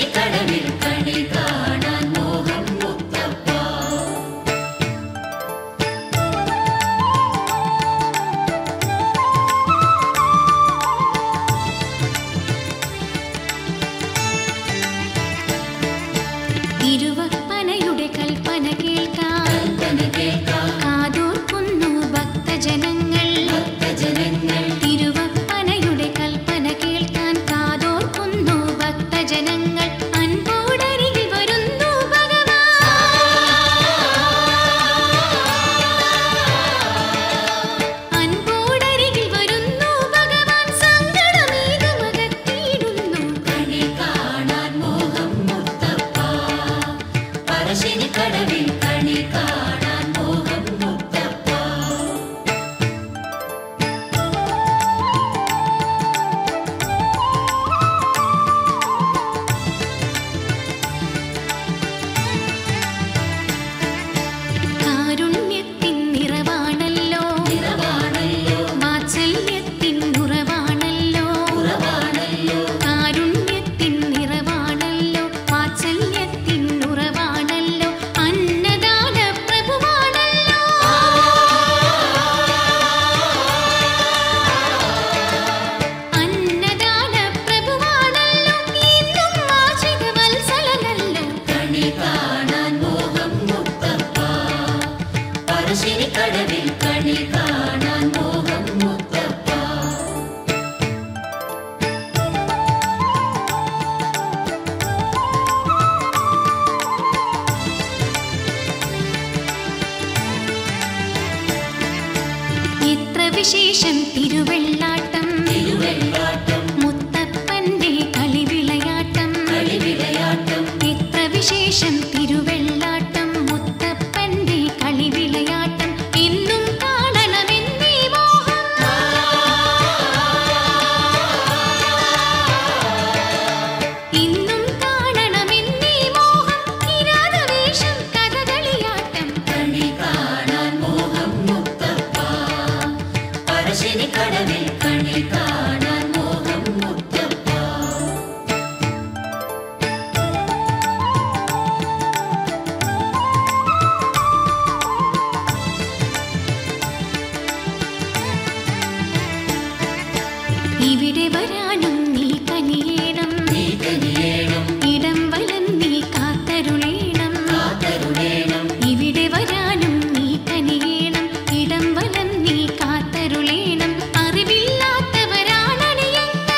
പറശ്ശിനിക്കടവിൽ കണി കാണാൻ മോഹം മുത്തപ്പ തിരുവപ്പനയുടെ കൽപ്പന കേൾക്കാൻ കൽപ്പന കേൾക്കാം കാതോർക്കുന്നു ഭക്തജനങ്ങൾ ഭക്തജനങ്ങൾ തിരുവപ്പനയുടെ കൽപ്പന കേൾക്കാൻ കാതോർക്കുന്നു ഭക്തജനങ്ങൾ അൻപോടരികിൽ വരുന്നു ഭഗവാൻ അൻപോടരികിൽ വരുന്നു ഭഗവാൻ സങ്കടമേകമകത്തിയിടുന്നു കണി കാണാൻ മോഹം മുത്തപ്പ പറശ്ശിനിക്കടവിൽ കണി കാണാൻ മോഹം മുത്തപ്പ കാരുണ്യത്തിൻ നിറവാണല്ലോ നിറവാണല്ലോ വാത്സല്യത്തിൻ ഉറവാണല്ലോ ഉറവാണല്ലോ കാരുണ്യത്തിൻ നിറവാണല്ലോ വാത്സല്യത്തിൻ ഉറവാണല്ലോ അന്നദാന പ്രഭുവാണല്ലോ അന്നദാന പ്രഭുവാണല്ലോ എന്നും ആശ്രിത വത്സലനല്ലോ കണി കാണാൻ മോഹം മുത്തപ്പ പറശ്ശിനിക്കടവിൽ കണി കാണാൻ മോഹം മുത്തപ്പ എത്ര വിശേഷം തിരുവെള്ളാട്ടം തിരുവെള്ളാട്ടം മുത്തപ്പന്റെ കളിവിളയാട്ടം കളിവിളയാട്ടം എത്ര വിശേഷം തിരുവെള്ളാട്ടം മുത്തപ്പന്റെ കളിവിളയാട്ടം എന്നും കാണണമെന്നേ മോഹം ഇന്നും കാണണമെന്നേ മോഹം കിരാതവേഷം കഥകളിയാട്ടം കണി കാണാൻ മോഹം മുത്തപ്പ പറശ്ശിനിക്കടവിൽ കണി കാണാൻ മോഹം മുത്തപ്പ ഇവിടെ വരാനും നീ കനിയേണം നീ കനിയേണം ഇടം വലം നീ കാത്തരുളേണം കാത്തരുളേണം ഇവിടെ വരാനും നീ കനിയേണം ഇടം വലം നീ കാത്തരുളേണം അറിവില്ലാത്തവരാണണിയങ്ങൾ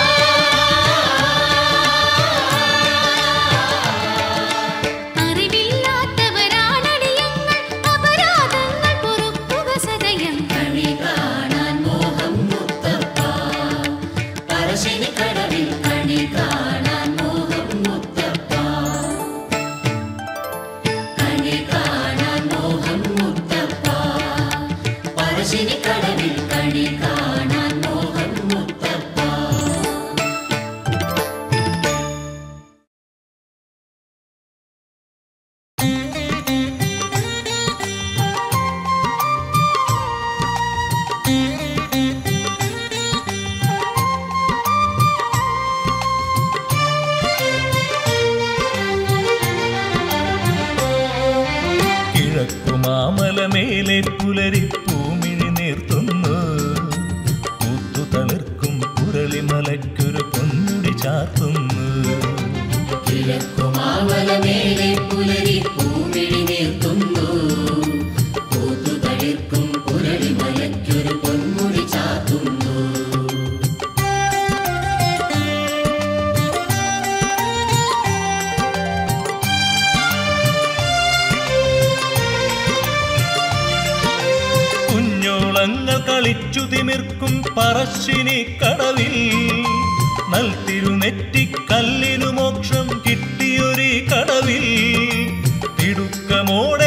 അറിവില്ലാത്തവരാണണിയങ്ങൾ അപരാധങ്ങൾ പൊറുക്കുക സദയം കണി കാണാൻ മോഹം മുത്തപ്പ പറശ്ശിനിക്കടവിൽ കണി കാണാൻ മോഹം മുത്തപ്പ കണി കാണാൻ മോഹം മുത്തപ്പ പറശ്ശിനിക്കടവിൽ കണി കാണാൻ മോഹം മുത്തപ്പ കിഴക്കുമാമലമേലെ പുലരി പൂമിഴി നീർത്തുന്നു പൂത്തു തളിർക്കും പുരളിമലയ്ക്കൊരു പൊന്നുടി ചാർത്തുന്നു കിഴക്കുമാവലമേലെ പുലരി പൂമിഴി നീർത്തുന്നു പൂത്തു തളിർക്കും പുരളി മലയ്ക്കൊരു പൊന്മുടി ചാത്തുന്നു കുഞ്ഞോളങ്ങൾ കളിച്ചു തിമിർക്കും പറശ്ശിനി കടവിൽ നൽത്തിരുനെറ്റിക്കല്ലിനു മോക്ഷം കിട്ടിയൊരു കടവിൽ തിടുക്കമോടെ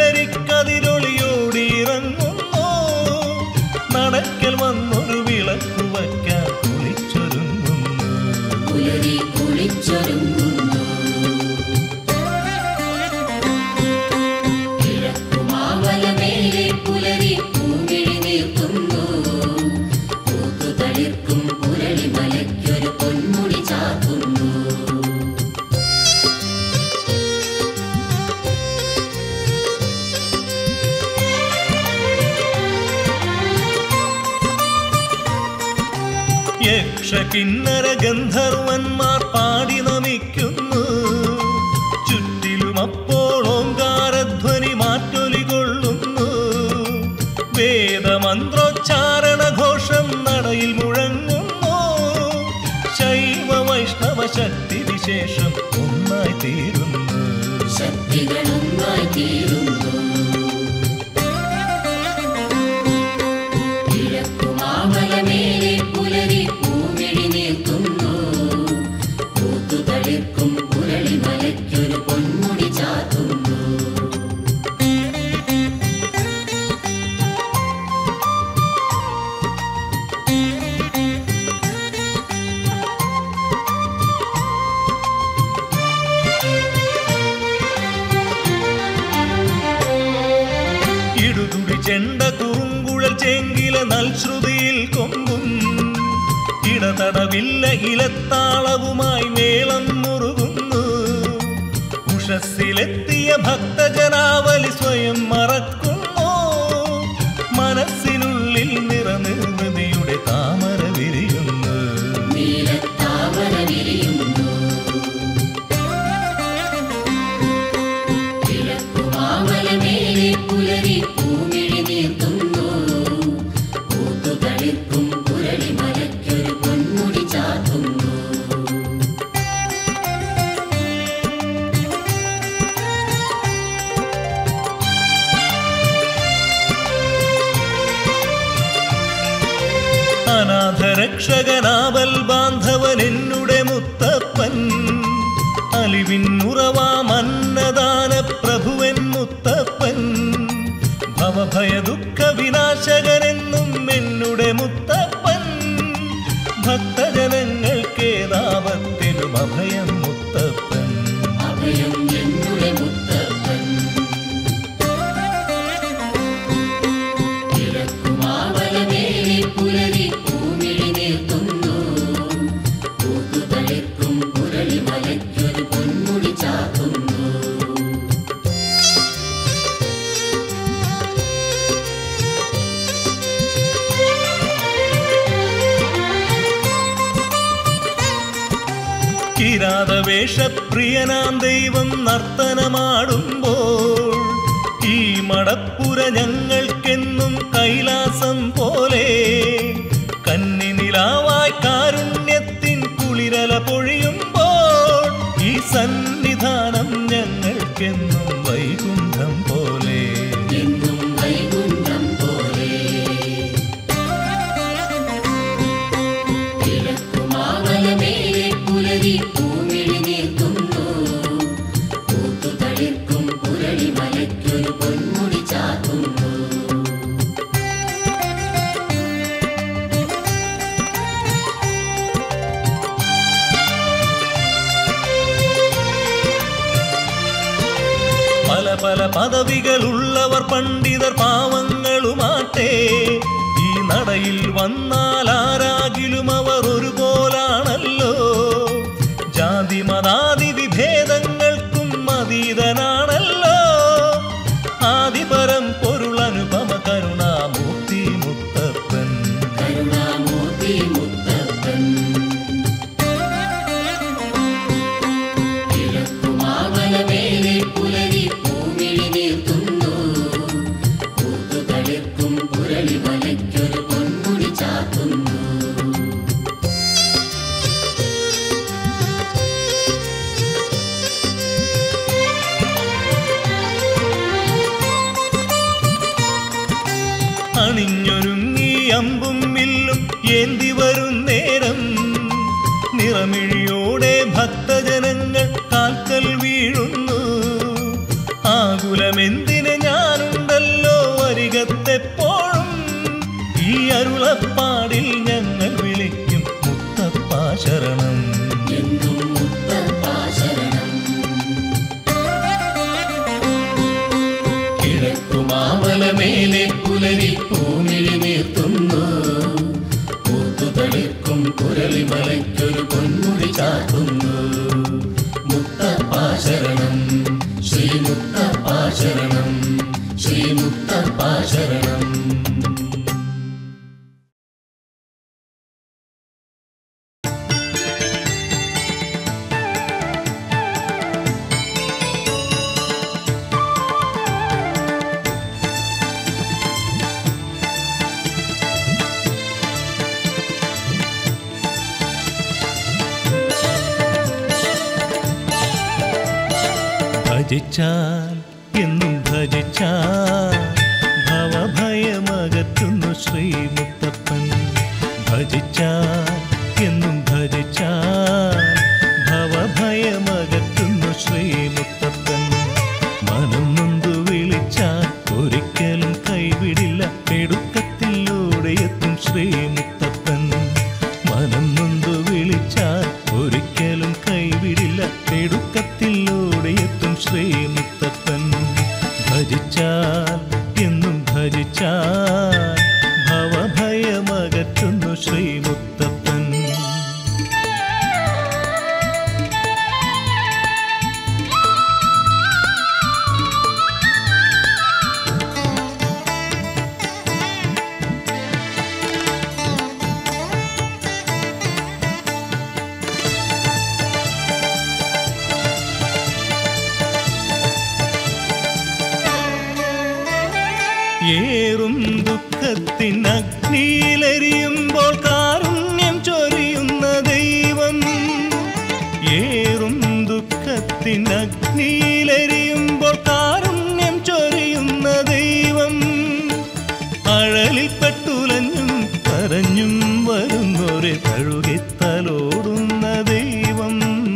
പുലരിക്കതിരൊളിയോടിയിറങ്ങുന്നു നടക്കൽ വന്നൊരു വിളക്കു വയ്ക്കാൻ കുളിച്ചൊരുങ്ങുന്നു പുലരി കുളിച്ചൊരുങ്ങുന്നു കിഴക്കുമാവലമേലെ പുലരി പൂമിഴി നീർത്തുന്നു പൂത്തു തളിർക്കും പുരളി മലയ്ക്കൊരു പൊന്മുടി കിന്നര ഗന്ധർവന്മാർ പാടി നമിക്കുന്നു ചുറ്റിലും അപ്പോൾ ഓങ്കാരധ്വനി മാറ്റൊലി കൊള്ളുന്നു വേദമന്ത്രോച്ചാരണ ഘോഷം നടയിൽ മുഴങ്ങുന്നു ശൈവ വൈഷ്ണവ ശക്തി വിശേഷം ഒന്നായി തീരുന്നു ശക്തികളൊന്നായി തീരുന്നു കിഴക്കുമാമലമേലെ പുലരി പൂമിഴി നീർത്തുന്നു പൂത്തുതളിർക്കും പുരളി മലയ്ക്കൊരു പൊന്മുടി ചാത്തുന്നു ഇടുതുടി ചെണ്ട കുറുങ്കുഴൽ ചേങ്കില നൽശ്രുതിയിൽ കൊമ്പും ഇടതടവില്ല ഇലത്താളവുമായി മേളം മുറുകുന്നു ഉഷസ്സിലെത്തിയ ഭക്തജനാവലി സ്വയം മറക്കുന്നു മനസ്സിനുള്ളിൽ നിറനിർവൃതിയുടെ താമര വിരിയുന്നു നീലത്താമര വിരിയുന്നു കിഴക്കുമാമലമേലെ പുലരി പൂമിഴി നീർത്തുന്നു പൂത്തുതളിർക്കും പുരളി മലയ്ക്കൊരു പൊന്മുടി ചാത്തുന്നു അനാഥരക്ഷകനാവൽ ബാന്ധവൻ എന്നുടെ മുത്തപ്പൻ അലിവിന്നുറവാമന്നദാന പ്രഭുവൻ മുത്തപ്പൻ ഭവഭയ ദുഃഖ വിനാശകനെന്നും എന്നുടെ മുത്തപ്പൻ ഭക്തജനങ്ങൾക്കേതാപത്തിലും അഭയം മുത്തപ്പൻ അഭയം എന്നുടെ മുത്തപ്പൻ കിഴക്കുമാവലമേലെ പുലരി പൂമിഴി നീർത്തുന്നു പൂത്തുതളിർക്കും പുരളി മലയ്ക്കൊരു പൊന്മുടി ചാത്തുന്നു കിരാതവേഷപ്രിയനാം ദൈവം നർത്തനമാടുമ്പോൾ ഈ മടപ്പുര ഞങ്ങൾക്കെന്നും കൈലാസം പോലെ കന്നിനിലാവായി കാരുണ്യത്തിൻ കുളിരല പൊഴിയുമ്പോൾ ഈ സന്നിധാനം ഞങ്ങൾക്കെന്നും വൈകുണ്ഠം പോലെ എന്നും വൈകുണ്ഠം പോലെ കിഴക്കുമാവലമേലെ പുലരി പൂമിഴി നീർത്തുന്നു പൂത്തുതളിർക്കും പുരളി മലയ്ക്കൊരു പൊന്മുടി ചാത്തുന്നു പല പല പദവികളുള്ളവർ പണ്ഡിതർ പാവങ്ങളുമാട്ടെ ഈ നടയിൽ വന്നാൽ ആരാകിലും അവർ ഒരുപോലാണല്ലോ ജാതി മതാതി വിഭേദങ്ങൾക്കും അതീതനാണല്ലോ ആദിപരം പൊരുളനുപമ കരുണാമൂർത്തി മുത്തപ്പൻ കരുണാമൂർത്തി മുത്തപ്പൻ കിഴക്കുമാവലമേലെ പുലരി പൂമിഴി നീർത്തുന്നു പൂത്തുതളിർക്കും പുരളി മലയ്ക്കൊരു പൊന്മുടി ചാത്തുന്നു അണിഞ്ഞൊരുങ്ങി അമ്പും വില്ലും ഏന്തി വരും നേരം നിറമിഴിയോടെ ഭക്തജനങ്ങൾ കാൽക്കൽ വീഴുന്നു ആകുലമെന്തിന് ഞാനുണ്ടല്ലോ അരികത്തെപ്പോഴും ഈ അരുളപ്പാടിൽ ഞങ്ങൾ വിളിക്കും മുത്തപ്പാ ശരണം എന്നും മുത്തപ്പാ ശരണം കിഴക്കുമാവലമേലെ പുലരി പൂമിഴി നീർത്തുന്നു പൂത്തുതളിർക്കും പുരളി മലയ്ക്കൊരു പൊന്മുടി ചാത്തുന്നു മുത്തപ്പാ ശരണം ശ്രീ മുത്തപ്പാ ശരണം ശ്രീ മുത്തപ്പാ ശരണം ഭജിച്ചാൽ എന്നും ഭജിച്ചാൽ ഭവഭയമകറ്റുന്നു ശ്രീമുത്തപ്പൻ ഭജിച്ചാൽ എന്നും ഭജിച്ചാൽ ഭവഭയമകറ്റുന്നു ശ്രീമുത്തപ്പൻ മനം നൊന്തു വിളിച്ചാൽ ഒരിക്കലും കൈവിടില്ല എടുക്കത്തിലൂടെ എത്തും ശ്രീമുത്തപ്പൻ മനം നൊന്തു വിളിച്ചാൽ ഒരിക്കലും കൈവിടില്ല എടുക്കത്തിലൂടെ എത്തും ശ്രീമുത്തപ്പൻ ഭജിച്ചാൽ എന്നും ഭജിച്ചാൽ ഭവഭയമകറ്റുന്നു ശ്രീമുത്തപ്പൻ ഏറും ദുഃഖത്തിനഗ്നിയിലെരിയുമ്പോൾ കാരുണ്യം ചൊരിയുന്ന ദൈവം ഏറും ദുഃഖത്തിനഗ്നിയിലെരിയുമ്പോൾ കാരുണ്യം ചൊരിയുന്ന ദൈവം അഴലിപ്പെട്ടുലഞ്ഞും കരഞ്ഞും വരുന്നൊരെ കഴുകിത്തലോടുന്ന ദൈവം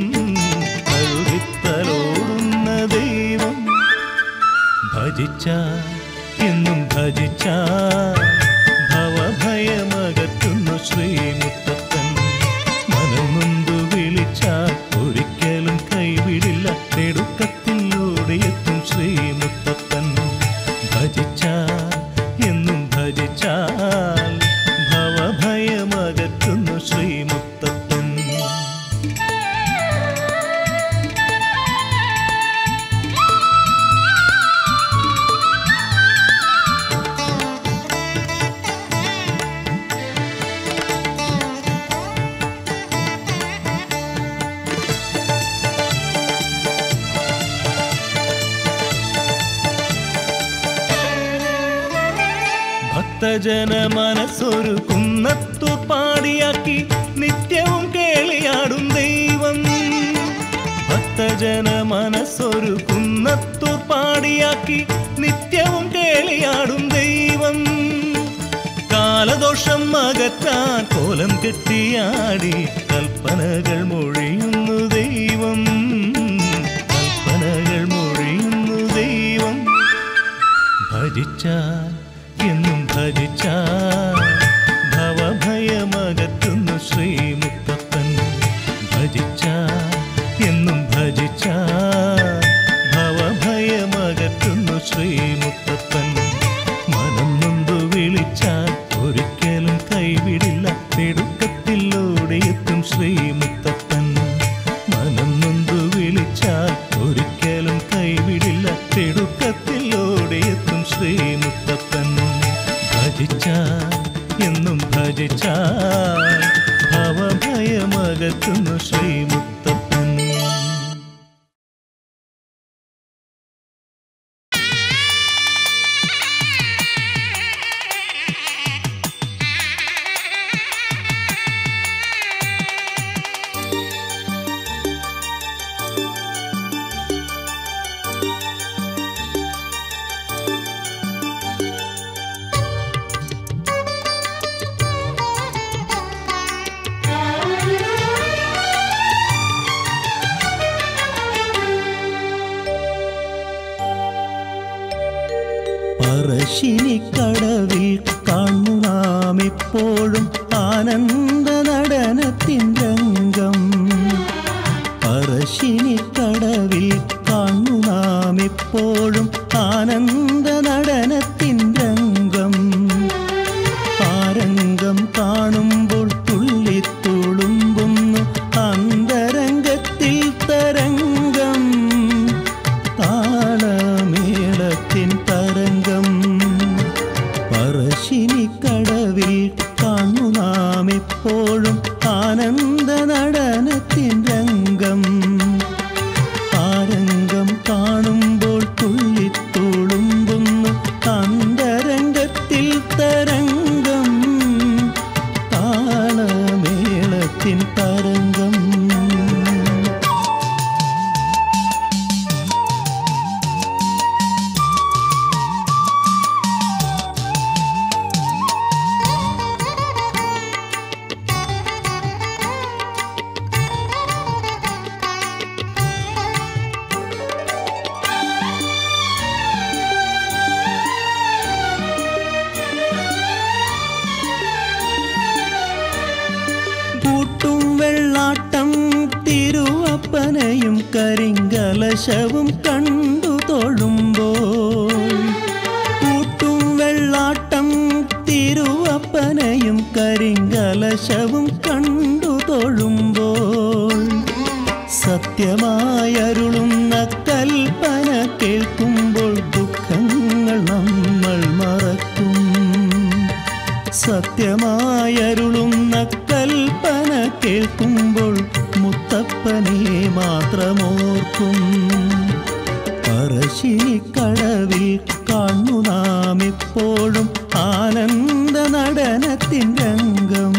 കഴുകിത്തലോടുന്ന ദൈവം ഭജിച്ചാൽ എന്നും ഭജിച്ചാൽ ഭവഭയമകറ്റുന്നു ശ്രീമുത്തപ്പൻ മനം നൊന്തു വിളിച്ചാൽ ഒരിക്കലും കൈവിടില്ല തെടുക്കത്തിലൂടെ എത്തും ശ്രീമുത്തപ്പൻ ഭജിച്ചാൽ എന്നും ഭജിച്ചാൽ ഭവഭയമകറ്റുന്നു ശ്രീമുത്തപ്പൻ ഭക്തജന മനസ്സൊരു കുന്നത്തു പാടിയാക്കി നിത്യവും കേളിയാടും ദൈവം ഭക്തജന മനസ്സൊരു കുന്നത്തു പാടിയാക്കി നിത്യവും കേളിയാടും ദൈവം കാലദോഷം അകറ്റാൻ കോലം കെട്ടിയാടി കൽപ്പനകൾ മൊഴിയുന്നു ദൈവം കൽപ്പനകൾ മൊഴിയുന്നു ദൈവം ഭജിച്ചാൽ എന്നും ഭജിച്ചാൽ ഭവഭയമകറ്റുന്നു ശ്രീമുത്തപ്പൻ ഭജിച്ചാൽ എന്നും ഭജിച്ചാൽ ഭവഭയമകറ്റുന്നു ശ്രീമുത്തപ്പൻ മനം നൊന്തു വിളിച്ചാൽ ഒരിക്കലും കൈവിടില്ല തിടുക്കത്തിലൂടെ എത്തും ശ്രീമുത്തപ്പൻ മനം നൊന്തു വിളിച്ചാൽ ഒരിക്കലും കൈവിടില്ല തിടുക്കത്തിലൂടെ എത്തും ശ്രീമുത്തപ്പൻ ഭജിച്ചാൽ എന്നും ഭജിച്ചാൽ ഭവഭയമകറ്റുന്നു ശ്രീമുത്തപ്പൻ പറശ്ശിനിക്കടവിൽ കാണു നാം എപ്പോഴും ആനന്ദ നടനത്തിൻ രംഗം പറശ്ശിനിക്കടവിൽ കാണു നാം എപ്പോഴും ആനന്ദ നടനത്തിൻ രംഗം ആരംഗം കാണുമ്പോൾ തുള്ളിത്തുളുമ്പുന്നു അന്തരംഗത്തിൽ തരംഗം താളമേളത്തിൻ തരംഗം പറശ്ശിനിക്കടവിൽ കാണു നാം എപ്പോഴും ആനന്ദ നടനത്തിൻ രംഗം ആരംഗം കാണുമ്പോൾ തുള്ളിത്തുളുമ്പുന്നു അന്ത കരിങ്കലശവും കണ്ടു തൊഴുമ്പോൾ കൂട്ടും വെള്ളാട്ടം തിരുവപ്പനയും കരിങ്കലശവും കണ്ടു തൊഴുമ്പോൾ സത്യമായരുളുന്ന കൽപ്പന കേൾക്കുമ്പോൾ ദുഃഖങ്ങൾ നമ്മൾ മറക്കും സത്യമായരുളുന്ന കൽപ്പന കേൾക്കുമ്പോൾ മുത്തപ്പനെ മാത്രമോർക്കും പറശ്ശിനിക്കടവിൽ കാണു നാം എപ്പോഴും ആനന്ദ നടനത്തിൻ രംഗം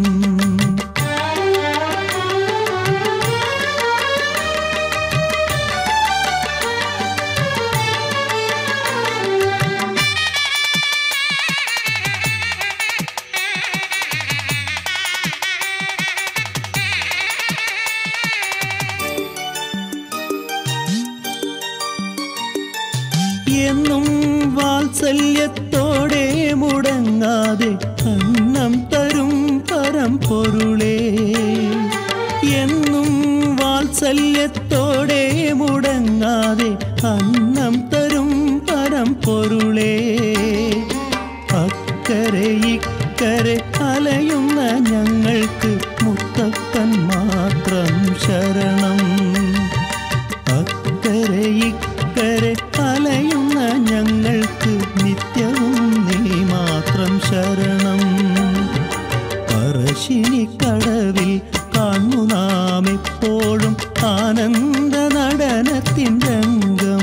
എന്നും വാത്സല്യത്തോടെ മുടങ്ങാതെ അന്നം തരും പരമ്പൊരുളേ എന്നും വാത്സല്യത്തോടെ മുടങ്ങാതെ അന്നം തരും പരമ്പൊരുളേ അക്കരെ ഇക്കരെ അലയുന്ന ഞങ്ങൾക്ക് മുത്തപ്പൻ മാത്രം ശരണം അക്കരെ ഇക്കരെ അലയുന്ന ഞങ്ങൾക്ക് നിത്യവും നീ മാത്രം ശരണം പറശ്ശിനിക്കടവിൽ കാണു നാം എപ്പോഴും ആനന്ദ നടനത്തിൻ രംഗം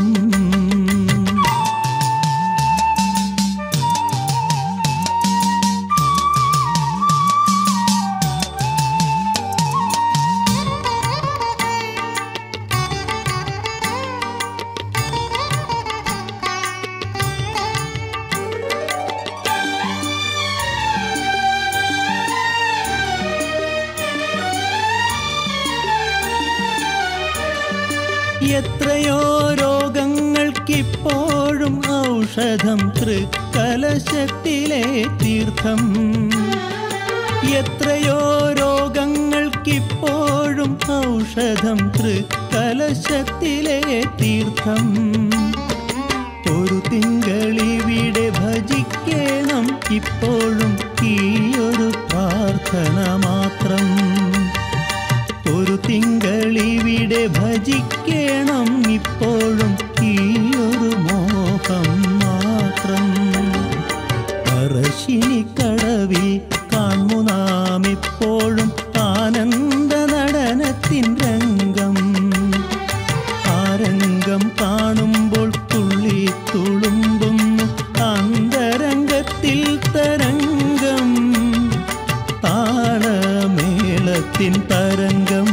എത്രയോ രോഗങ്ങൾക്കിപ്പോഴും ഔഷധം തൃക്കലശത്തിലെ തീർത്ഥം എത്രയോ രോഗങ്ങൾക്കിപ്പോഴും ഔഷധം തൃക്കലശത്തിലെ തീർത്ഥം ഒരു തിങ്കളിവിടെ ഭജിക്കണം ഇപ്പോഴും ഈയൊരു പ്രാർത്ഥന മാത്രം ഒരു തിങ്കളിവിടെ ഭജിക്കണം ഇപ്പോഴും ഈയൊരു മോഹം മാത്രം പറശ്ശിനിക്കടവിൽ കാണു നാം ഇപ്പോഴും ആനന്ദ നടനത്തിൻ രംഗം ആ രംഗം കാണുമ്പോൾ തുള്ളി തുളുമ്പുന്നു അന്തരംഗത്തിൽ തരംഗം താളമേളത്തിൻ തരംഗം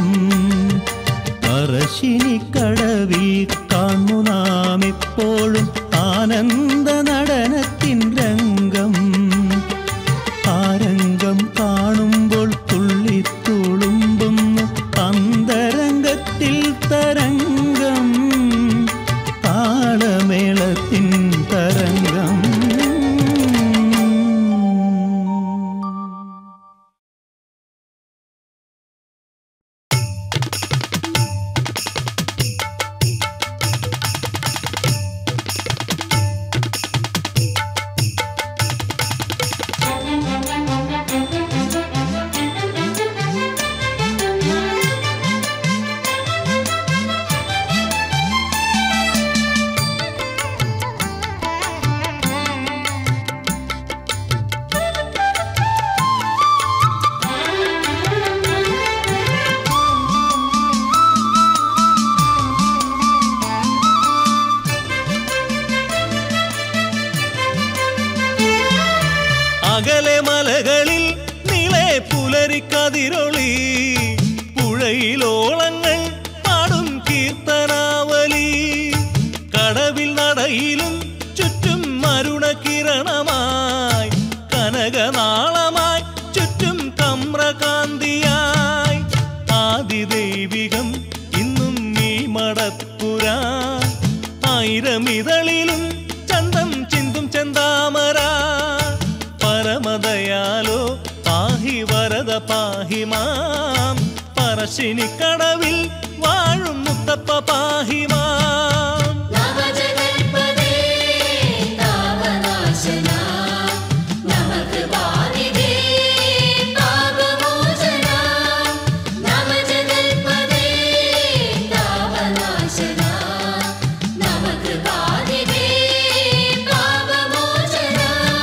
പറശ്ശിനിക്കടവിൽ കാണു നാം എപ്പോഴും ആനന്ദ നടനത്തിൻ രംഗം ആ രംഗം കാണുമ്പോൾ തുള്ളി തുളുമ്പുന്നു അന്തരംഗത്തിൽ തരംഗം താളമേളത്തിൻ തരംഗം അകലെ മലകളിൽ നിളെ പുലരിക്കതിരൊളി പുഴയിലോളങ്ങൾ പാടും കീർത്തനാവലി കടവിൽ നടയിലും ചുറ്റും മരുണകിരണമായി കനകനാളമായി ചുറ്റും കമ്രകാന്തിയായി ആദിദൈവികം ഇന്നും ഈ മടപ്പുര ആയിരമിതളിലും ചന്തം ചിന്തും ചെന്താമര പരമദയാലോ പാഹി വരദ പാഹി മാം പറശ്ശിനിക്കടവിൽ വാഴും മുത്തപ്പ മുത്തപ്പ പാഹിമാം നവജഗൽപദേ താപനാശന നമകൃപാനിധേ പാപമോചന നവജഗൽപദേ താപനാശന നമകൃപാനിധേ പാപമോചന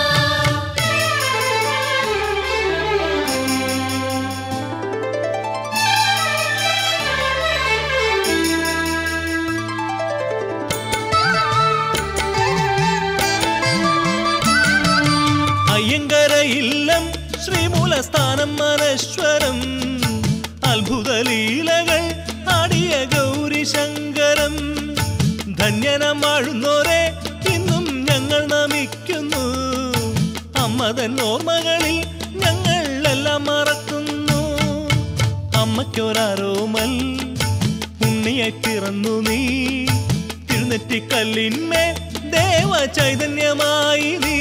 അയ്യങ്കര ഇല്ലം ശ്രീമൂലസ്ഥാനം മനശ്വരം അത്ഭുത ലീലകൾ ആടിയ ഗൗരി ശങ്കരം ധന്യനം വാഴുന്നോരെ ഇന്നും ഞങ്ങൾ നമിക്കുന്നു അമ്മതൻ ഓർമ്മകളിൽ ഞങ്ങൾ എല്ലാം മറക്കുന്നു അമ്മയ്ക്കൊരാരോമൽ ഉണ്ണിയായി പിറന്നു നീ തിരുനെറ്റിക്കല്ലിന്മേ ദേവ ചൈതന്യമായി നീ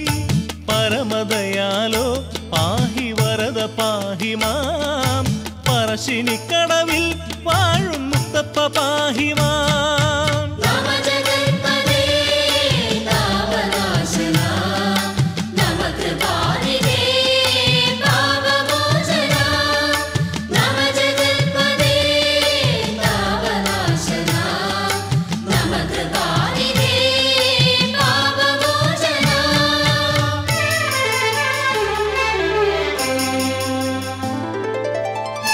പരമദയാലോ പാഹി വരദ പാഹിമാം പറശ്ശിനിക്കടവിൽ വാഴും മുത്തപ്പ പാഹിമാം നവജഗൽപദേ താപനാശന നമകൃപാനിധേ പാപമോചന നവജഗൽപദേ താപനാശന നമകൃപാനിധേ പാപമോചന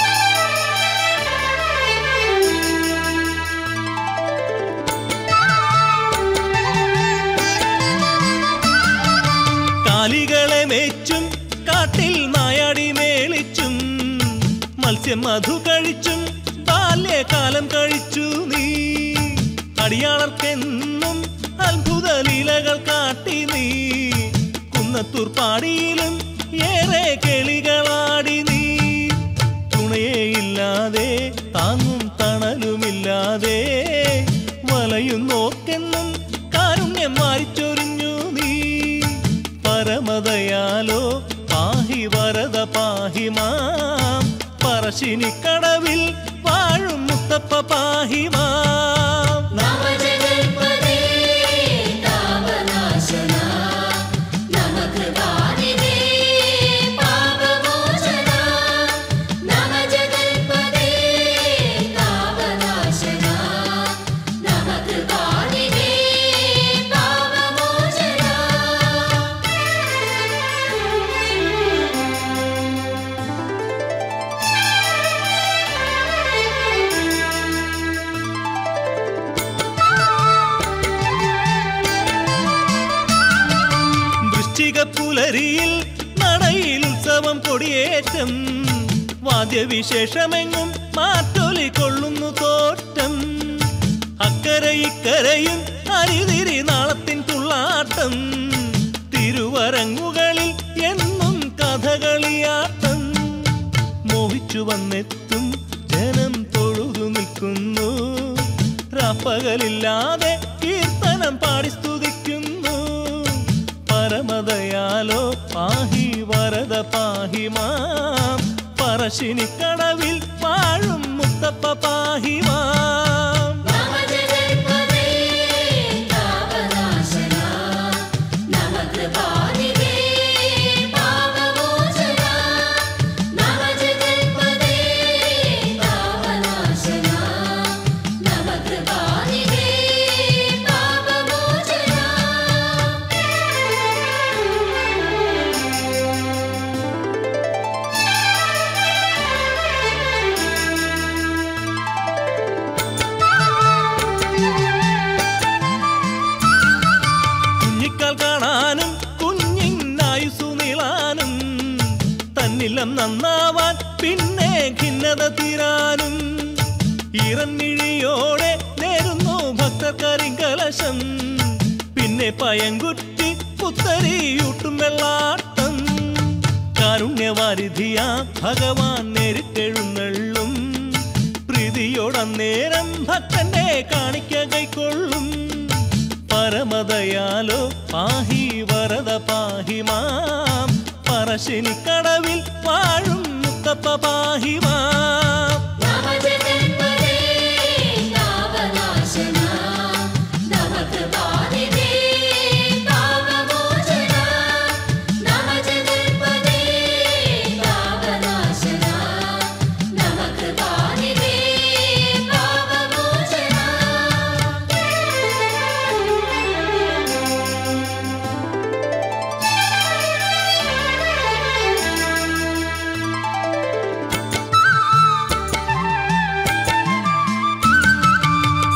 കാലികളെ മേച്ചും കാട്ടിൽ നായാടി മേളിച്ചും മത്സ്യം മധു കഴിച്ചും ബാല്യകാലം കഴിച്ചു നീ അടിയാളർക്കെന്നും അത്ഭുത ലീലകൾ കാട്ടി നീ കുന്നത്തൂർ പാടിയിലും ഏറെ കിളികളാടി നീ തുണയേയില്ലാതെ താങ്ങും തണലുമില്ലാതെ വലയും നോക്കെന്നും കാരുണ്യം മാറിച്ചൊരിഞ്ഞു നീ പരമദയാലോ പാഹി വരദ പാഹിമാം പറശ്ശിനിക്കടവിൽ വാഴും മുത്തപ്പ പാഹിമാം നവജഗൽപദേ താപനാശന നമകൃപാനിധേ പാപമോചന നവജഗൽപദേ താപനാശന നമകൃപാനിധേ പാപമോചന വൃശ്ചിക പുലരിയിൽ നടയിൽ ഉത്സവം കൊടിയേറ്റം വാദ്യവിശേഷമെങ്ങും മാറ്റൊലി കൊള്ളുന്നു തോറ്റം അക്കരെ ഇക്കരയും അരിതിരി നാളത്തിൻ തുള്ളാട്ടം തിരുവരങ്ങുകളിൽ എന്നും കഥകളിയാട്ടം മോഹിച്ചു വന്നെത്തും ജനം തൊഴുതു നിൽക്കുന്നു രാപ്പകലില്ലാതെ കീർത്തനം പാടി സ്തുതിക്കുന്നു പരമദയാലോ പാഹി വരദ പാഹിമാം പറശ്ശിനിക്കടവിൽ വാഴും മുത്തപ്പ പാഹിമാം നവജഗൽപദേ താപനാശന നമകൃപാനിധേ പാപമോചന നവജഗൽപദേ താപനാശന നമകൃപാനിധേ പാപമോചന കുഞ്ഞിക്കാൽ കാണാനും കുഞ്ഞിനായുസു നീളാനും തന്നിലം നന്നാവാൻ പിന്നെ ഖിന്നത തീരാനും ഇറന്നിഴിയോടെ നേരുന്നു ഭക്തക്കരിങ്കലശം പിന്നെ പയങ്കുറ്റി പുത്തരിയൂട്ടും വെള്ളാട്ടം കാരുണ്യവാരിധിയ ഭഗവാൻ നേരിട്ടെഴുന്നള്ളും പ്രീതിയോടന്നേരം ഭക്തന്റെ കാണിക്ക കൈക്കൊള്ളും പരമദയാലോ പാഹി വരദ പാഹിമാം പറശ്ശിനിക്കടവിൽ വാഴും മുത്തപ്പ പാഹിമാം നവജഗൽപദേ താപനാശന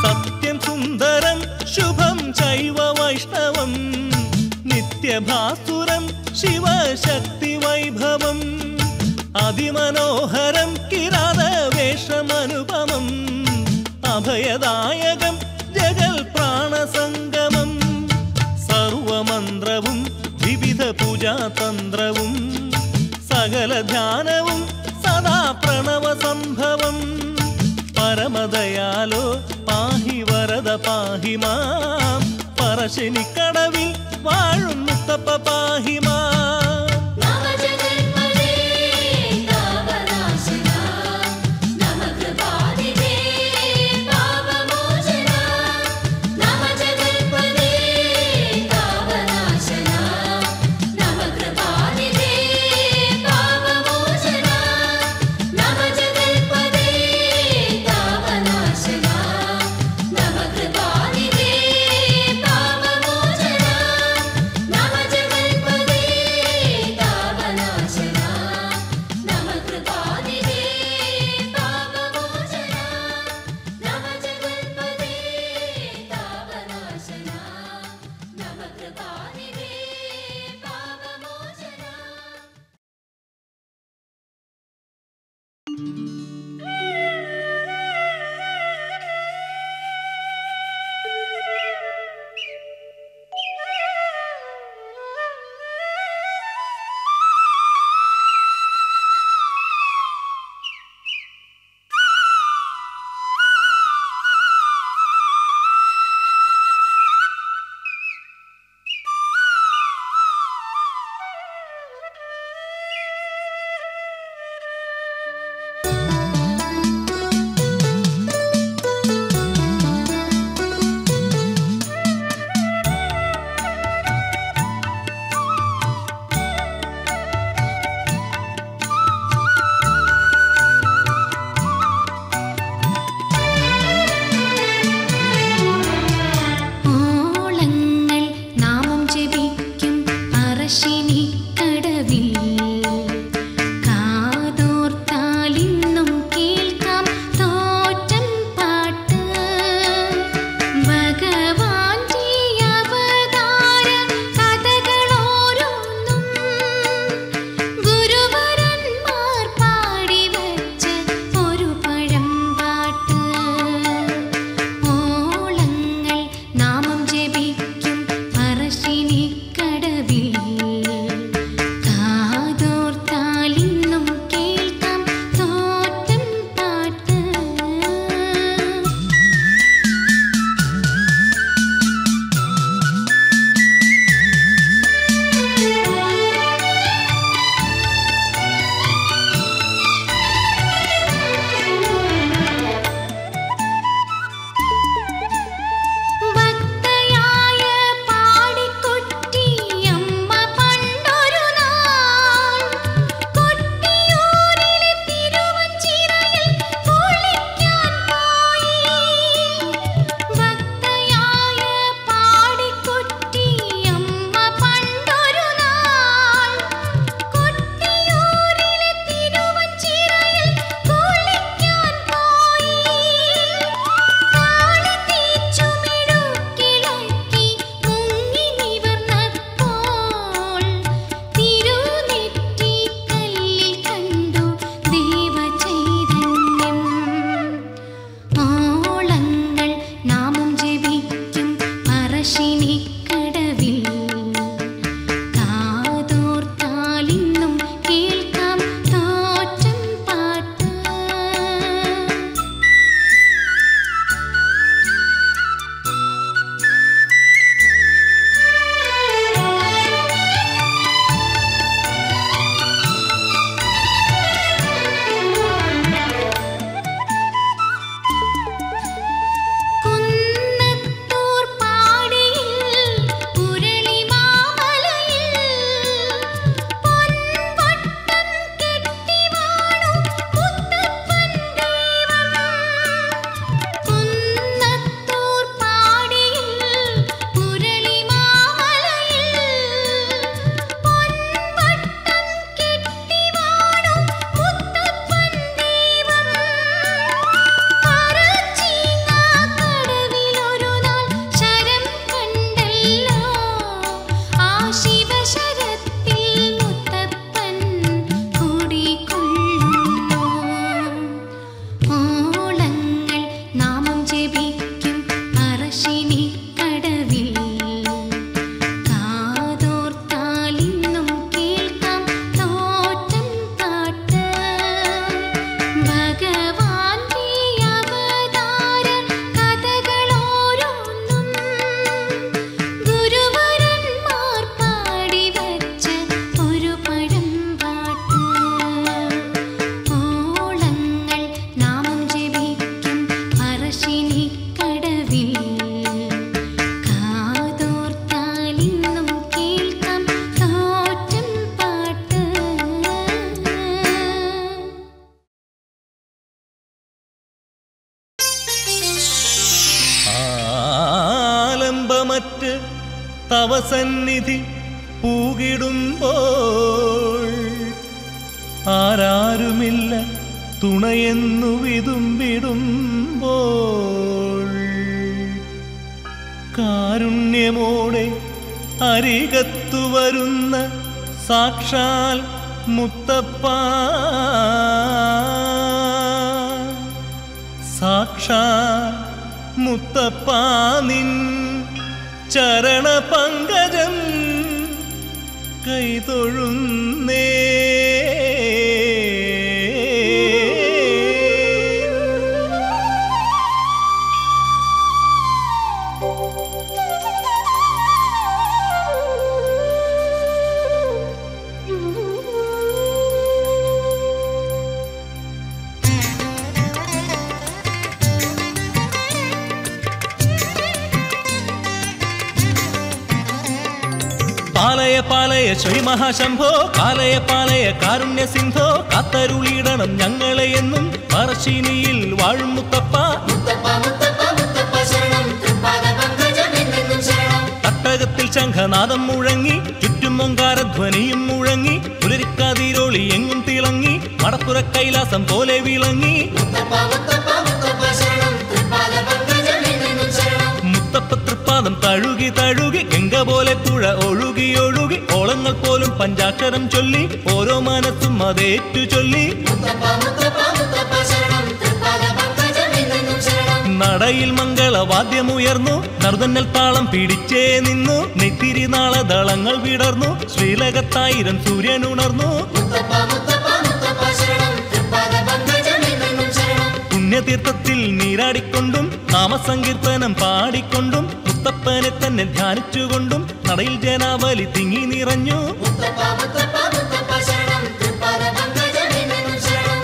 സത്യം സുന്ദരം ശുഭം ചൈവ വൈഷ്ണവം നിത്യഭാസുരം ശിവശക്തി വൈഭവം അതിമനോഹരം കിരാതവേഷമനുപമം അഭയദായകം ജഗൽ പ്രാണസംഗമം സർവമന്ത്രവും വിവിധ പൂജാതന്ത്രവും സകല ധ്യാനവും സദാ പ്രണവ സംഭവം പരമദയാലോ പാഹി വരദ പാഹി മാം പറശ്ശിനിക്കടവിൽ വാഴും മുത്തപ്പ പാഹി മാം നവജഗൽപദേ താപനാശന നമകൃപാനിധേ പാപമോചന നവജഗൽപദേ താപനാശന നമകൃപാനിധേ പാപമോചന നവജഗൽപദേ താപനാശന നമകൃപാനിധേ പാപമോചന നവജഗൽപദേ താപനാശന നമകൃപാനിധേ പാപമോചന നവജഗൽപദേ താപനാശന നമകൃപാനിധേ പാപമോചന ും ഭാവമറ്റ് തവ സന്നിധി പൂകിടുമ്പോൾ ആരാരുമില്ല തുണയെന്നു വിതുമ്പിടുമ്പോൾ കാരുണ്യമോടെ അരികത്തു വരുന്ന സാക്ഷാൽ മുത്തപ്പ സാക്ഷാൽ മുത്തപ്പ നിൻ ചരണ പങ്കജം കൈതൊഴുന്നേ പാലയ പാലയ ശ്രീ മഹാശംഭോ കാലയ പാലയ കാരുണ്യ സിന്ധോ കാത്തരുളിയിടണം ഞങ്ങളെ എന്നും പറശ്ശിനിയിൽ വാഴും മുത്തപ്പ മുത്തപ്പ മുത്തപ്പ മുത്തപ്പ ശരണം തൃപ്പാദ പങ്കജം എന്നെന്നും ശരണം തട്ടകത്തിൽ ശംഖനാദം മുഴങ്ങി ചുറ്റും ഓങ്കാരധ്വനിയും മുഴങ്ങി പുലരിക്കാതിരോളി എങ്ങും തിളങ്ങി മടപ്പുറ കൈലാസം പോലെ വിളങ്ങി മുത്തപ്പ മുത്തപ്പ മുത്തപ്പ ശരണം തൃപ്പാദ പങ്കജം എന്നെന്നും ശരണം മുത്തപ്പ തൃപ്പാദം തഴുകി തഴുകി ഗംഗ പോലെ പുഴ ഒഴുകി ഒഴുകി ഓളങ്ങൾ പോലും പഞ്ചാക്ഷരം ചൊല്ലി ഓരോ മനസ്സും അതേറ്റു ചൊല്ലി മുത്തപ്പ മുത്തപ്പ മുത്തപ്പ ശരണം തൃപ്പാദ പങ്കജം എന്നെന്നും ശരണം നടയിൽ മംഗളവാദ്യമുയർന്നു നറുതന്നൽ താളം പിടിച്ചേ നിന്നു നെത്തിരി നാളദളങ്ങൾ വിടർന്നു ശ്രീലകത്തായിരം സൂര്യനുണർന്നു മുത്തപ്പ മുത്തപ്പ മുത്തപ്പ ശരണം തൃപ്പാദ പങ്കജം എന്നെന്നും ശരണം പുണ്യതീർത്ഥത്തിൽ നീരാടിക്കൊണ്ടും നാമസങ്കീർത്തനം പാടിക്കൊണ്ടും മുത്തപ്പനെ തന്നെ ധ്യാനിച്ചുകൊണ്ടും നടയിൽ ജനാവലി തിങ്ങി നിറഞ്ഞു മുത്തപ്പ മുത്തപ്പ മുത്തപ്പ ശരണം തൃപ്പാദ പങ്കജം എന്നെന്നും ശരണം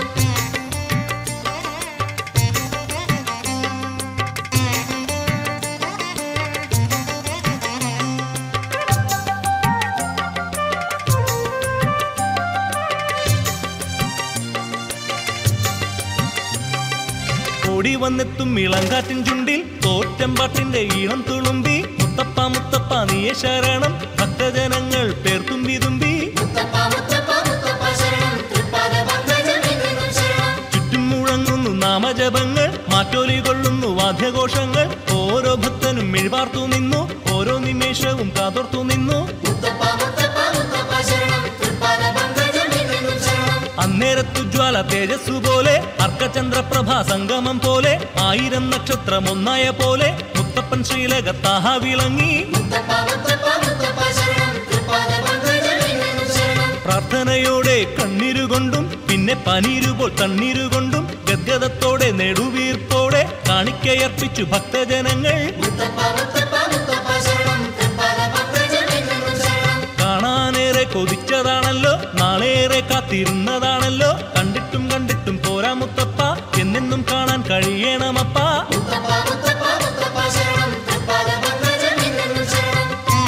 ഓടി വന്നെത്തും ഇളങ്കാറ്റിൻ ചുണ്ടിൽ തോറ്റമ്പാട്ടിന്റെ ഈണം തുളുമ്പി മുത്തപ്പ മുത്തപ്പ നീയെ ശരണം ഭക്തജനങ്ങൾ പേർത്തുമ്പി തുമ്പി മുത്തപ്പ മുത്തപ്പ മുത്തപ്പ ശരണം തൃപ്പാദ പങ്കജം എന്നെന്നും ശരണം ചുറ്റും മുഴങ്ങുന്നു നാമജപങ്ങൾ മാറ്റോലി കൊള്ളുന്നു വാദ്യഘോഷങ്ങൾ ഓരോ ഭക്തനും മിഴിവാർത്തു നിന്നു ഓരോ നിമേഷവും കാതോർത്തു നിന്നു മുത്തപ്പ മുത്തപ്പ മുത്തപ്പ ശരണം തൃപ്പാദ പങ്കജം എന്നെന്നും ശരണം അന്നേരത്തു ജ്വാല തേജസ്സു പോലെ അർക്കചന്ദ്രപ്രഭ സംഗമം പോലെ ആയിരം നക്ഷത്രം ഒന്നായ പോലെ മുത്തപ്പൻ ശ്രീലകത്താഹ വിളങ്ങി മുത്തപ്പ മുത്തപ്പ മുത്തപ്പ ശരണം തൃപ്പാദ പങ്കജം എന്നെന്നും ശരണം പ്രാർത്ഥനയോടെ കണ്ണീരുകൊണ്ടും പിന്നെ പനീരുപോൽ തണ്ണീരുകൊണ്ടും ഗദ്ഗതത്തോടെ നെടുവീർപ്പോടെ കാണിക്കയർപ്പിച്ചു ഭക്തജനങ്ങൾ മുത്തപ്പ മുത്തപ്പ മുത്തപ്പ ശരണം തൃപ്പാദ പങ്കജം എന്നെന്നും ശരണം കാണാനേറെ കൊതിച്ചതാണല്ലോ നാളേറെ കാത്തിരുന്നതാണല്ലോ കണ്ടിട്ടും കണ്ടിട്ടും പോരാ മുത്തപ്പ എന്നെന്നും കാണാൻ കഴിയണമപ്പ മുത്തപ്പ മുത്തപ്പ മുത്തപ്പ ശരണം തൃപ്പാദ പങ്കജം എന്നെന്നും ശരണം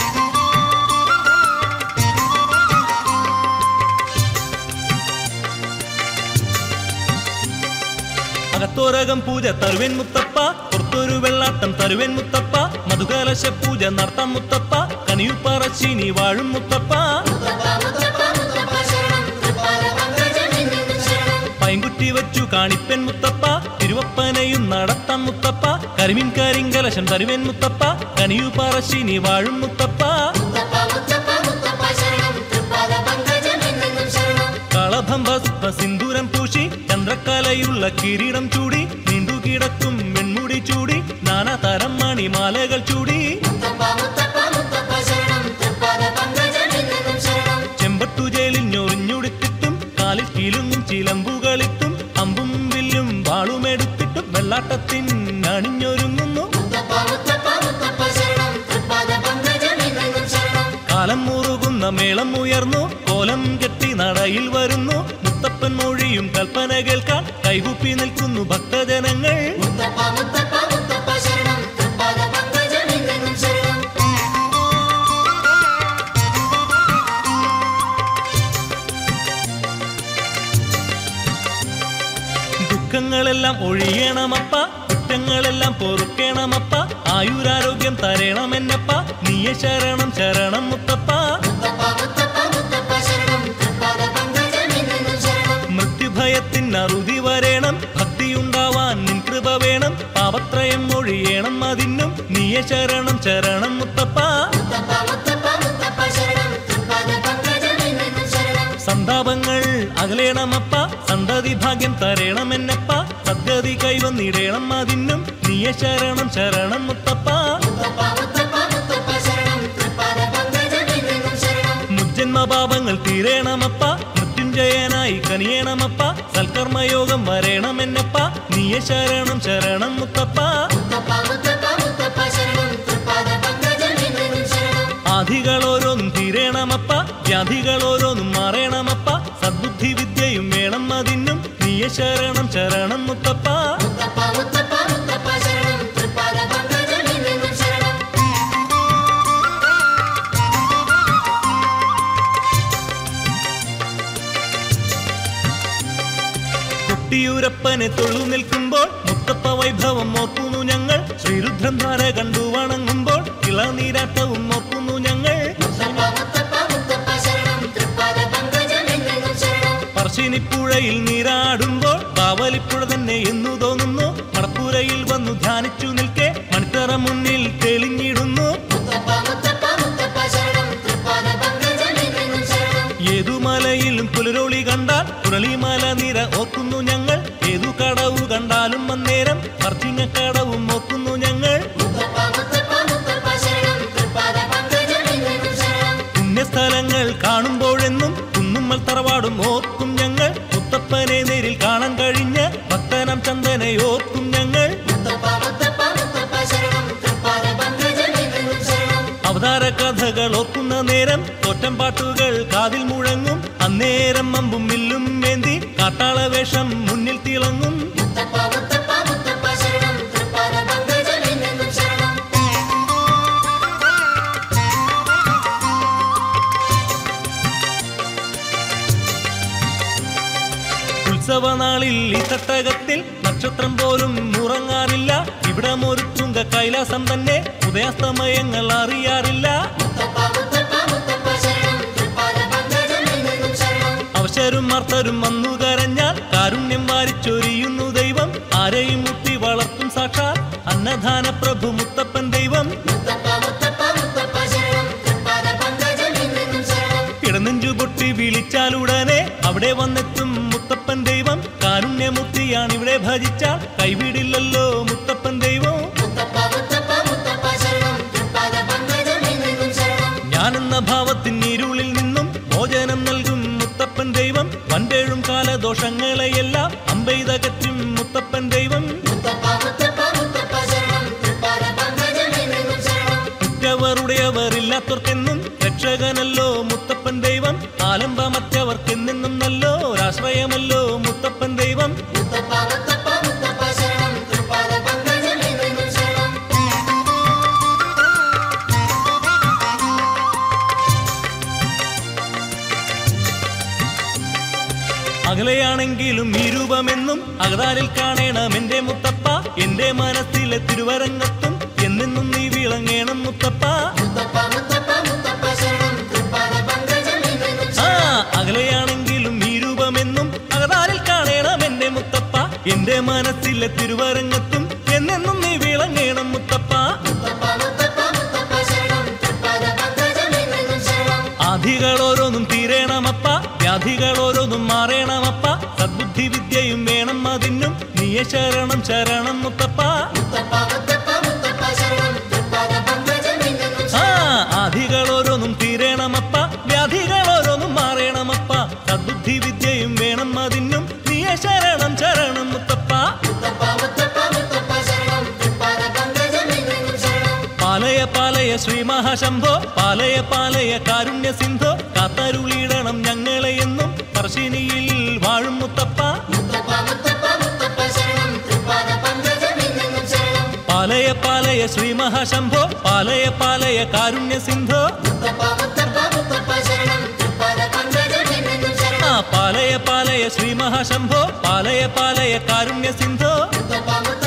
അകത്തോരകം പൂജ തരുവൻ മുത്തപ്പ പുറത്തൊരു വെള്ളാട്ടം തരുവൻ മുത്തപ്പ മധുകലശ പൂജ നടത്താം മുത്തപ്പ കനിയുപ്പറശ്ശിനി വാഴും മുത്തപ്പ മുത്തപ്പ മുത്തപ്പ മുത്തപ്പ ശരണം തൃപ്പാദ പങ്കജം എന്നെന്നും ശരണം പൈങ്കുറ്റി വച്ചു കാണിപ്പൻ മുത്തപ്പ തിരുവപ്പനയും നടത്താം മുത്തപ്പ കരിമിൻ കരിങ്കലശം തരുവൻ മുത്തപ്പ കനിയുപ്പറശ്ശിനി വാഴും മുത്തപ്പ മുത്തപ്പ മുത്തപ്പ മുത്തപ്പ ശരണം തൃപ്പാദ പങ്കജം എന്നെന്നും ശരണം കളഭം ഭസ്മ സിന്ദൂരം പൂശി ചന്ദ്രക്കലയുള്ള കിരീടം ചൂടി നീണ്ടുകിടക്കും വെൺമുടി ചൂടി നാനാതരം മണിമാലകൾ ചൂടി മുത്തപ്പ മുത്തപ്പ മുത്തപ്പ ശരണം തൃപ്പാദ പങ്കജം എന്നെന്നും ശരണം ചെമ്പട്ടുജയിലിൽ ഞൊറിഞ്ഞുടുത്തിട്ടും കാലിൽ കിലുങ്ങും ചിലമ്പുകളിട്ടും അമ്പും വില്ലും വാളുമെടുത്തിട്ടും വെള്ളാട്ടത്തിൻ അണിഞ്ഞൊരുങ്ങുന്നു മുത്തപ്പ മുത്തപ്പ മുത്തപ്പ ശരണം തൃപ്പാദ പങ്കജം എന്നെന്നും ശരണം കാലം മുറുകുന്ന മേളം ഉയർന്നു കോലം കെട്ടി നടയിൽ വരുന്നു മുത്തപ്പൻ മൊഴിയും കൽപ്പന കേൾക്കാൻ കൈകുപ്പി നിൽക്കുന്നു ഭക്തജനങ്ങൾ മുത്തപ്പ മുത്തപ്പ മുത്തപ്പ ശരണം തൃപ്പാദ പങ്കജം എന്നെന്നും ശരണം ദുഃഖങ്ങളെല്ലാം ഒഴിയണമപ്പ കുറ്റങ്ങളെല്ലാം തെറ്റുകളെല്ലാം പൊറുക്കേണമപ്പ ആയുരാരോഗ്യം തരേണമെന്നപ്പ നീയ ശരണം ശരണം മുത്തപ്പ മുത്തപ്പ മുത്തപ്പ മുത്തപ്പ ശരണം തൃപ്പാദ പങ്കജമെന്നും ശരണം മൃത്യുഭയത്തിൻ അറുതി വരേണം ഭക്തിയുണ്ടാവാൻ നിൻ കൃപ വേണം പാപത്രയം മൊഴിയേണം അതിനും നീയ ശരണം ശരണം മുത്തപ്പ മുത്തപ്പ മുത്തപ്പ മുത്തപ്പ ശരണം തൃപ്പാദ പങ്കജമെന്നും ശരണം സന്താപങ്ങൾ അകലേണമപ്പ സന്തതി ഭാഗ്യം തരേണമെന്നപ്പ സദ്ഗതി കൈവന്നിടേണം അതിനും നീയ ശരണം ശരണം മുത്തപ്പ മുത്തപ്പ മുത്തപ്പ മുത്തപ്പ ശരണം തൃപ്പാദ പങ്കജമെന്നും ശരണം മുജ്ജന്മപാപങ്ങൾ തീരേണമപ്പ മൃത്യുഞ്ജയനായി കനിയേണമപ്പ സൽക്കർമ്മയോഗം വരേണമെന്നപ്പ നീയ ശരണം ശരണം മുത്തപ്പ മുത്തപ്പ മുത്തപ്പ മുത്തപ്പ ശരണം തൃപ്പാദ പങ്കജമെന്നും ശരണം ആധികളോരോന്നും തീരേണമപ്പ വ്യാധികളോരോന്നും മാറേണമപ്പ സദ്ബുദ്ധി വിദ്യയും വേണം അതിനും നീയ ശരണം ശരണം മുത്തപ്പ മുത്തപ്പ മുത്തപ്പ മുത്തപ്പ ശരണം തൃപ്പാദ പങ്കജമെന്നും ശരണം കുട്ടിയൂരപ്പനെ തൊഴു നിൽക്കുമ്പോൾ മുത്തപ്പ വൈഭവം ഓർക്കുന്നു ഞങ്ങൾ ശ്രീരുദ്രം ധാര കണ്ടു വണങ്ങുമ്പോൾ ഇളനീരാട്ടവും ഓർക്കുന്നു ഞങ്ങൾ മുത്തപ്പ മുത്തപ്പ മുത്തപ്പ ശരണം തൃപ്പാദ പങ്കജമെന്നും ശരണം പറശ്ശിനിപ്പുഴയിൽ നീരാടുമ്പോൾ ബാവലിപ്പുഴ തന്നെ എന്നു തോന്നുന്നു മടപ്പുരയിൽ വന്നു ധ്യാനിച്ചു നിൽക്കെ മണിത്തറ മുന്നിൽ തെളിഞ്ഞിടുന്നു മുത്തപ്പ മുത്തപ്പ മുത്തപ്പ ശരണം തൃപ്പാദ പങ്കജമെന്നും ശരണം ഏതു മലയിലും പുലരൊളി കണ്ടാൽ പുരളിമല നിര ഓർക്കുന്നു ഞങ്ങൾ ഏതു കടവു കണ്ടാലും അന്നേരം പറച്ചിങ്ങക്കടവും ഓർക്കുന്നു ഞങ്ങൾ മുത്തപ്പ മുത്തപ്പ മുത്തപ്പ ശരണം തൃപ്പാദ പങ്കജമെന്നും ശരണം പുണ്യസ്ഥലങ്ങൾ കാണുമ്പോഴെന്നും കുന്നുമ്മൽ തറവാടും ഓർക്കും ഞങ്ങൾ മുത്തപ്പനെ നേരിൽ കാണാൻ കഴിഞ്ഞ ഭക്തനം ചന്ദനെ ഓർക്കും ഞങ്ങൾ മുത്തപ്പ മുത്തപ്പ മുത്തപ്പ ശരണം തൃപ്പാദ പങ്കജമെന്നും ശരണം അവതാര കഥകൾ ഓർക്കുന്ന നേരം തോറ്റം പാട്ടുകൾ കാതിൽ മുഴങ്ങും അന്നേരം അമ്പും വില്ലും വേന്തി കാട്ടാള വേഷം മുന്നിൽ തിളങ്ങും മുത്തപ്പ മുത്തപ്പ മുത്തപ്പ ശരണം തൃപ്പാദ പങ്കജമെന്നും ശരണം ഉത്സവനാളിൽ ഈ തട്ടകത്തിൽ നക്ഷത്രം പോലും ഉറങ്ങാറില്ല ഇവിടം ഒരു തുങ്ക കൈലാസം തന്നെ ഉദയാസ്തമയങ്ങൾ അറിയാറില്ല മുത്തപ്പ മുത്തപ്പ മുത്തപ്പ ശരണം തൃപ്പാദ പങ്കജമെന്നും ശരണം അവശരും മർത്തരും വന്നു കരഞ്ഞാൽ കാരുണ്യം വാരിച്ചൊരിയുന്നു ദൈവം ആരെയും മുത്തി വളർത്തും സാക്ഷാൽ അന്നദാന പ്രഭു മുത്തപ്പൻ ദൈവം മുത്തപ്പ മുത്തപ്പ മുത്തപ്പ ശരണം തൃപ്പാദ പങ്കജമെന്നും ശരണം ഇടനെഞ്ചു പൊട്ടി വിളിച്ചാലുടനെ അവിടെ വന്നെത്തും മുത്തപ്പൻ ദൈവം കാരുണ്യമുക്തിയാണ് ഇവിടെ ഭജിച്ചാൽ കൈവിടില്ലല്ലോ മുത്തപ്പൻ ദൈവം മുത്തപ്പ മുത്തപ്പ മുത്തപ്പ ശരണം തൃപ്പാദ പങ്കജമെന്നും ശരണം ഞാനെന്ന ഭാവത്തിൻ ഇരുളിൽ നിന്നും ഭോജനം നൽകും മുത്തപ്പൻ ദൈവം വൻപേഴും കാലദോഷങ്ങളെയെല്ലാം അമ്പെയ്തകറ്റും മുത്തപ്പൻ ദൈവം മുത്തപ്പ മുത്തപ്പ മുത്തപ്പ ശരണം തൃപ്പാദ പങ്കജമെന്നും ശരണം കുറ്റവറുടെയവരില്ലാത്തവർക്കെന്നും രക്ഷകനല്ലോ മുത്തപ്പൻ ദൈവം ആലംബമറ്റവർക്കെന്നെന്നും നല്ലോ ഒരാശ്രയമല്ലോ മുത്തപ്പൻ ദൈവം മുത്തപ്പ മുത്തപ്പ മുത്തപ്പ ശരണം തൃപ്പാദ പങ്കജമെന്നും ശരണം അകലെയാണെങ്കിലും ഈ രൂപമെന്നും അകതാരിൽ കാണേണം എന്റെ മുത്തപ്പ എന്റെ മനസ്സിലെ തിരുവരങ്ങത്തും എന്നെന്നും നീ വിളങ്ങേണം മുത്തപ്പ മുത്തപ്പ മുത്തപ്പ മുത്തപ്പ ശരണം തൃപ്പാദ പങ്കജമെന്നും ആ ശരണം അകലെയാണെങ്കിലും ഈ രൂപമെന്നും അകതാരിൽ കാണേണം എന്റെ മുത്തപ്പ എന്റെ മനസ്സിലെ തിരുവരങ്ങത്തും എന്നെന്നും നീ വിളങ്ങേണം മുത്തപ്പ മുത്തപ്പ മുത്തപ്പ മുത്തപ്പ ശരണം തൃപ്പാദ പങ്കജമെന്നും ശരണം ആധികളോരോന്നും തീരേണമപ്പ വ്യാധികളോരോന്നും മാറേണമപ്പ സദ്ബുദ്ധി വിദ്യയും വേണം അതിനും നീയ ശരണം ശരണം മുത്തപ്പ മുത്തപ്പ മുത്തപ്പ മുത്തപ്പ ശരണം തൃപ്പാദ പങ്കജമെന്നും ആ ശരണം ആധികളോരോന്നും തീരേണമപ്പ വ്യാധികളോരോന്നും മാറേണമപ്പ സദ്ബുദ്ധി വിദ്യയും വേണം അതിനും നീയ ശരണം ശരണം മുത്തപ്പ മുത്തപ്പ മുത്തപ്പ മുത്തപ്പ ശരണം തൃപ്പാദ പങ്കജമെന്നും ശരണം പാലയ പാലയ ശ്രീ മഹാശംഭോ പാലയ പാലയ കാരുണ്യ സിന്ധോ കാത്തരുളിയിടണം ഞങ്ങളെ എന്നും പറശ്ശിനിയിൽ വാഴും മുത്തപ്പ മുത്തപ്പ മുത്തപ്പ മുത്തപ്പ ശരണം തൃപ്പാദ പങ്കജമെന്നും ശരണം പാലയ പാലയ ശ്രീ മഹാശംഭോ പാലയ പാലയ കാരുണ്യ സിന്ധോ മുത്തപ്പ മുത്തപ്പ മുത്തപ്പ ശരണം തൃപ്പാദ പങ്കജമെന്നും ആ ശരണം പാലയ പാലയ ശ്രീ മഹാശംഭോ പാലയ പാലയ കാരുണ്യ സിന്ധോ മുത്തപ്പ മുത്തപ്പ